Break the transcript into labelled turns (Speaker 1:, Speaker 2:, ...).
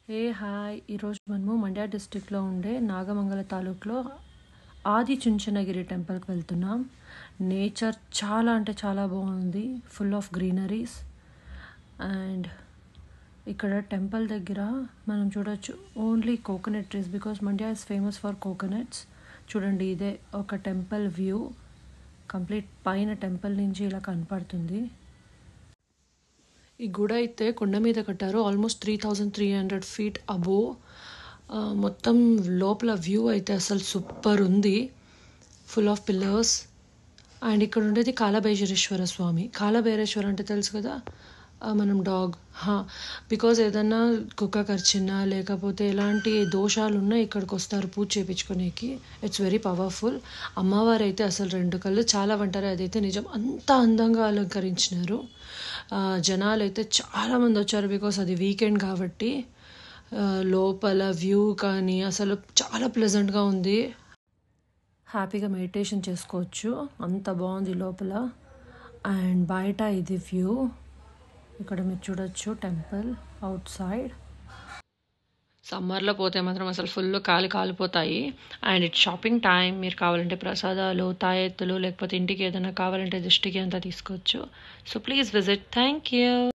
Speaker 1: ఏ hi ఈరోజు మనము మండ్య డిస్టిక్లో ఉండే నాగమంగళ తాలూకులో ఆది చుంచనగిరి టెంపుల్కి వెళ్తున్నాం నేచర్ చాలా అంటే చాలా బాగుంది ఫుల్ ఆఫ్ గ్రీనరీస్ అండ్ ఇక్కడ టెంపుల్ దగ్గర మనం చూడొచ్చు only coconut trees because Mandya is famous for coconuts చూడండి ఇదే ఒక టెంపుల్ వ్యూ కంప్లీట్ పైన టెంపుల్ నుంచి ఇలా కనపడుతుంది ఈ గుడి అయితే కొండ మీద కట్టారు almost three thousand three hundred feet above మొత్తం లోపల వ్యూ అయితే అసలు సూపర్ ఉంది ఫుల్ ఆఫ్ పిల్లర్స్ అండ్ ఇక్కడ ఉండేది కాలభైజరేశ్వర స్వామి కాలభైరేశ్వర అంటే తెలుసు కదా ఆ, మనం డాగ్ బికాజ్ ఏదన్నా కుక్క కరిచినా లేకపోతే ఎలాంటి దోషాలు ఉన్నా ఇక్కడికి వస్తారు పూజ చేయించుకోనేకి ఇట్స్ వెరీ పవర్ఫుల్ అమ్మవారు అయితే అసలు రెండు కళ్ళు చాలా అంటారు అదైతే నిజం అంత అందంగా అలంకరించినారు ఆ, జనాలు అయితే చాలామంది వచ్చారు బికాస్ అది వీకెండ్ కాబట్టి ఆ, లోపల వ్యూ కానీ అసలు చాలా ప్లెజెంట్గా ఉంది హ్యాపీగా మెడిటేషన్ చేసుకోవచ్చు అంత బాగుంది లోపల అండ్ బయట ఇది వ్యూ ఇక్కడ మీరు చూడొచ్చు టెంపుల్ అవుట్ సైడ్ సమ్మర్లో పోతే మాత్రం అసలు ఫుల్ కాలి కాలిపోతాయి అండ్ ఇట్స్ షాపింగ్ టైం మీరు కావాలంటే ప్రసాదాలు తాయెత్తులు లేకపోతే ఇంటికి ఏదైనా కావాలంటే దిష్టికి అంతా తీసుకోవచ్చు so please visit thank you